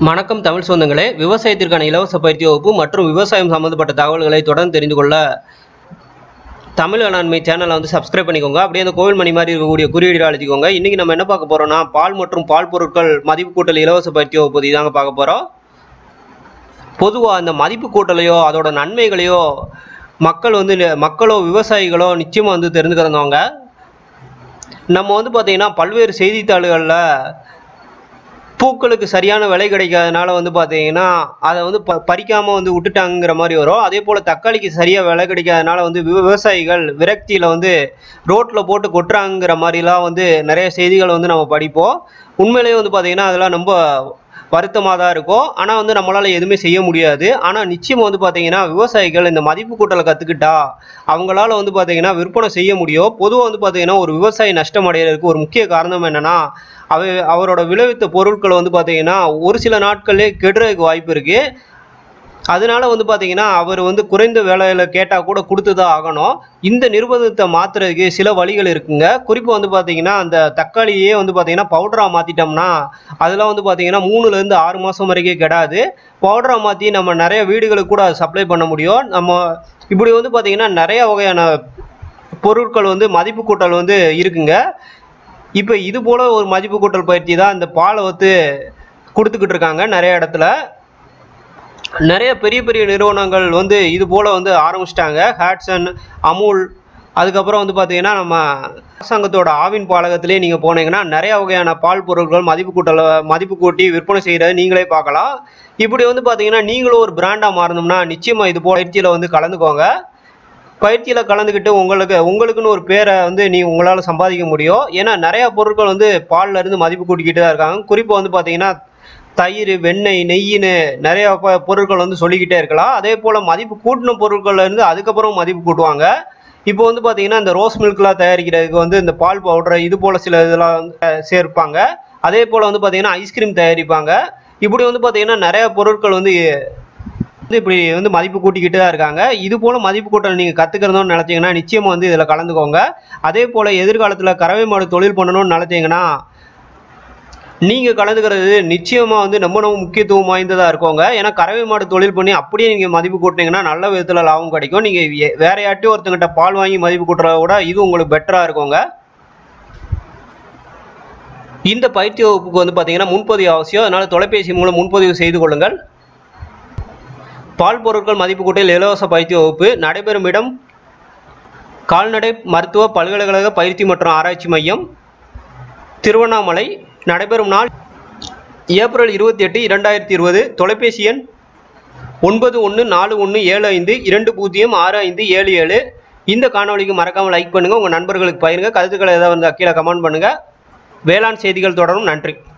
வணக்கம் தமிழ் சொந்தங்களே விவசாயத்திற்கான இலவச பயிற்சி வகுப்பு மற்றும் விவசாயம் சம்மந்தப்பட்ட தகவல்களை தொடர்ந்து தெரிந்து கொள்ள தமிழ் வேளாண்மை சேனலை வந்து சப்ஸ்கிரைப் பண்ணிக்கோங்க அப்படியே அந்த கோவில் மணி மாதிரி இருக்கக்கூடிய குறியீடு அழுத்திக்கோங்க இன்றைக்கி நம்ம என்ன பார்க்க போகிறோம்னா பால் மற்றும் பால் பொருட்கள் மதிப்பு கூட்டல் இலவச பயிற்சி வகுப்பு இதாங்க பார்க்க போகிறோம் பொதுவாக அந்த மதிப்பு கூட்டலையோ அதோட நன்மைகளையோ மக்கள் வந்து மக்களோ விவசாயிகளோ நிச்சயமாக வந்து தெரிஞ்சுக்கிறவங்க நம்ம வந்து பார்த்திங்கன்னா பல்வேறு செய்தித்தாள்களில் பூக்களுக்கு சரியான விலை கிடைக்காதனால வந்து பார்த்தீங்கன்னா அதை வந்து ப பறிக்காமல் வந்து விட்டுட்டாங்கிற மாதிரி வரும் அதே போல் தக்காளிக்கு சரியாக விலை கிடைக்காதனால வந்து விவ- விவசாயிகள் விரக்தியில் வந்து ரோட்டில் போட்டு கொட்டுறாங்கிற மாதிரிலாம் வந்து நிறைய செய்திகள் வந்து நம்ம படிப்போம் உண்மையிலேயே வந்து பார்த்தீங்கன்னா அதெல்லாம் ரொம்ப வருத்தமாக தான் இருக்கும் ஆனால் வந்து நம்மளால் எதுவுமே செய்ய முடியாது ஆனால் நிச்சயமாக வந்து பார்த்தீங்கன்னா விவசாயிகள் இந்த மதிப்பு கூட்டலை கற்றுக்கிட்டா அவங்களால வந்து பார்த்தீங்கன்னா விற்பனை செய்ய முடியும் பொதுவாக வந்து பார்த்தீங்கன்னா ஒரு விவசாயி நஷ்டம் அடைகிறதுக்கு ஒரு முக்கிய காரணம் என்னன்னா அவ அவரோட விளைவித்த பொருட்கள் வந்து பார்த்தீங்கன்னா ஒரு சில நாட்களே கெடுறதுக்கு வாய்ப்பு இருக்குது அதனால வந்து பார்த்தீங்கன்னா அவர் வந்து குறைந்த வேலையில் கேட்டால் கூட கொடுத்து தான் ஆகணும் இந்த நிர்பந்தத்தை மாற்றுறதுக்கு சில வழிகள் இருக்குங்க குறிப்பாக வந்து பார்த்தீங்கன்னா அந்த தக்காளியே வந்து பார்த்தீங்கன்னா பவுடராக மாற்றிட்டோம்னா அதெல்லாம் வந்து பார்த்தீங்கன்னா மூணுலேருந்து ஆறு மாதம் வரைக்கும் கெடாது பவுடராக மாற்றி நம்ம நிறைய வீடுகளுக்கு கூட சப்ளை பண்ண முடியும் நம்ம இப்படி வந்து பார்த்தீங்கன்னா நிறைய வகையான பொருட்கள் வந்து மதிப்பு கூட்டல் வந்து இருக்குங்க இப்போ இது போல் ஒரு மதிப்பு கூட்டல் பயிற்சி தான் இந்த பாலை வந்து கொடுத்துக்கிட்டு இருக்காங்க நிறைய இடத்துல நிறைய பெரிய பெரிய நிறுவனங்கள் வந்து இது போல் வந்து ஆரம்பிச்சிட்டாங்க ஹேட்சன் அமுல் அதுக்கப்புறம் வந்து பார்த்தீங்கன்னா நம்ம அரசாங்கத்தோட ஆவின் பாலகத்திலே நீங்கள் போனீங்கன்னா நிறைய வகையான பால் பொருட்கள் மதிப்பு கூட்டல மதிப்பு கூட்டி விற்பனை செய்கிறத நீங்களே பார்க்கலாம் இப்படி வந்து பார்த்தீங்கன்னா நீங்களும் ஒரு பிராண்டாக மாறணும்னா நிச்சயமாக இது போல் பயிற்சியில் வந்து கலந்துக்கோங்க பயிற்சியில் கலந்துக்கிட்டு உங்களுக்கு உங்களுக்குன்னு ஒரு பேரை வந்து நீ உங்களால் சம்பாதிக்க முடியும் ஏன்னா நிறைய பொருட்கள் வந்து பால்ல இருந்து மதிப்பு கூட்டிக்கிட்டு தான் இருக்காங்க குறிப்பாக வந்து பார்த்தீங்கன்னா தயிர் வெண்ணெய் நெய்யின்னு நிறைய ப- பொருட்கள் வந்து சொல்லிக்கிட்டே இருக்கலாம் அதே போல் மதிப்பு கூட்டின பொருட்கள்ல இருந்து அதுக்கப்புறம் மதிப்பு கூட்டுவாங்க இப்போ வந்து பார்த்தீங்கன்னா இந்த ரோஸ் மில்க்லாம் தயாரிக்கிறதுக்கு வந்து இந்த பால் பவுடர் இது போல் சில இதெல்லாம் வந்து, அஹ், சேர்ப்பாங்க அதே போல் வந்து பார்த்தீங்கன்னா ஐஸ்கிரீம் தயாரிப்பாங்க இப்படி வந்து பார்த்தீங்கன்னா நிறைய பொருட்கள் வந்து வந்து இப்படி வந்து மதிப்பு கூட்டிக்கிட்டு தான் இருக்காங்க இது போல மதிப்பு கூட்டல் நீங்கள் கற்றுக்கிறதுன்னு நினச்சிங்கன்னா நிச்சயமாக வந்து இதில் கலந்துக்கோங்க அதே போல் எதிர்காலத்தில் கறவை மாடு தொழில் பண்ணணும்னு நினச்சிங்கன்னா நீங்கள் கலந்துக்கிறது நிச்சயமாக வந்து ரொம்ப ரொம்ப முக்கியத்துவம் வாய்ந்ததாக இருக்கோங்க ஏன்னா கறவை மாடு தொழில் பண்ணி அப்படியே நீங்கள் மதிப்பு கூட்டினீங்கன்னா நல்ல விதத்தில் லாபம் கிடைக்கும் நீங்கள் வேற யார்ட்டையும் ஒருத்தங்கிட்ட பால் வாங்கி மதிப்பு கூட்டுறத விட இது உங்களுக்கு பெட்டராக இருக்குங்க இந்த பயிற்சி வகுப்புக்கு வந்து பார்த்தீங்கன்னா முன்பதிவு அவசியம் அதனால் தொலைபேசி மூலம் முன்பதிவு செய்து கொள்ளுங்கள் பால் பொருட்கள் மதிப்பு கூட்டல் இலவச பயிற்சி வகுப்பு நடைபெறும் இடம் கால்நடை மருத்துவ பல்கலைக்கழக பயிற்சி மற்றும் ஆராய்ச்சி மையம் திருவண்ணாமலை நடைபெறும் நாள் ஏப்ரல் இருபத்தி எட்டு இரண்டாயிரத்தி இருபது தொலைபேசி எண் ஒன்பது ஒன்று நாலு ஒன்று ஏழு ஐந்து இரண்டு பூஜ்ஜியம் ஆறு ஐந்து ஏழு ஏழு இந்த காணொளிக்கு மறக்காமல் லைக் பண்ணுங்கள் உங்கள் நண்பர்களுக்கு பயிருங்க கருத்துக்களை ஏதாவது இருந்தால் கீழே கமெண்ட் பண்ணுங்கள் வேளாண் செய்திகள் தொடரும் நன்றி